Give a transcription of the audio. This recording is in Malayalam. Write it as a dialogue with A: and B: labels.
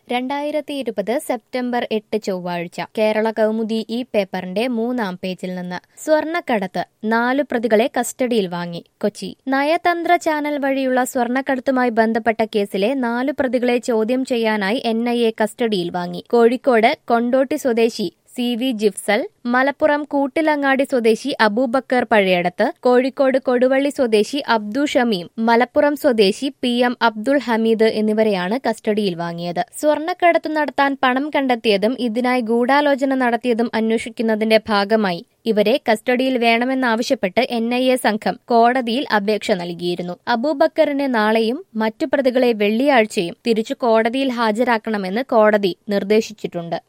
A: രണ്ടായിരത്തി ഇരുപത് സെപ്റ്റംബർ എട്ട് ചൊവ്വാഴ്ച കേരള കൗമുദി ഈ പേപ്പറിന്റെ മൂന്നാം പേജിൽ നിന്ന് സ്വർണ്ണക്കടത്ത് നാലു പ്രതികളെ കസ്റ്റഡിയിൽ വാങ്ങി കൊച്ചി നയതന്ത്ര ചാനൽ വഴിയുള്ള സ്വർണ്ണക്കടത്തുമായി ബന്ധപ്പെട്ട കേസിലെ നാലു പ്രതികളെ ചോദ്യം ചെയ്യാനായി എൻ ഐ എ കസ്റ്റഡിയിൽ വാങ്ങി കോഴിക്കോട് കൊണ്ടോട്ടി സ്വദേശി സി വി ജിഫ്സൽ മലപ്പുറം കൂട്ടിലങ്ങാടി സ്വദേശി അബൂബക്കർ പഴയടത്ത് കോഴിക്കോട് കൊടുവള്ളി സ്വദേശി അബ്ദു ഷമീം മലപ്പുറം സ്വദേശി പി എം അബ്ദുൾ ഹമീദ് എന്നിവരെയാണ് കസ്റ്റഡിയിൽ വാങ്ങിയത് സ്വർണ്ണക്കടത്തു നടത്താൻ പണം കണ്ടെത്തിയതും ഇതിനായി ഗൂഢാലോചന നടത്തിയതും അന്വേഷിക്കുന്നതിന്റെ ഭാഗമായി ഇവരെ കസ്റ്റഡിയിൽ വേണമെന്നാവശ്യപ്പെട്ട് എൻ ഐ എ സംഘം കോടതിയിൽ അപേക്ഷ നൽകിയിരുന്നു അബൂബക്കറിനെ നാളെയും മറ്റു പ്രതികളെ വെള്ളിയാഴ്ചയും തിരിച്ചു കോടതിയിൽ ഹാജരാക്കണമെന്ന് കോടതി നിർദ്ദേശിച്ചിട്ടുണ്ട്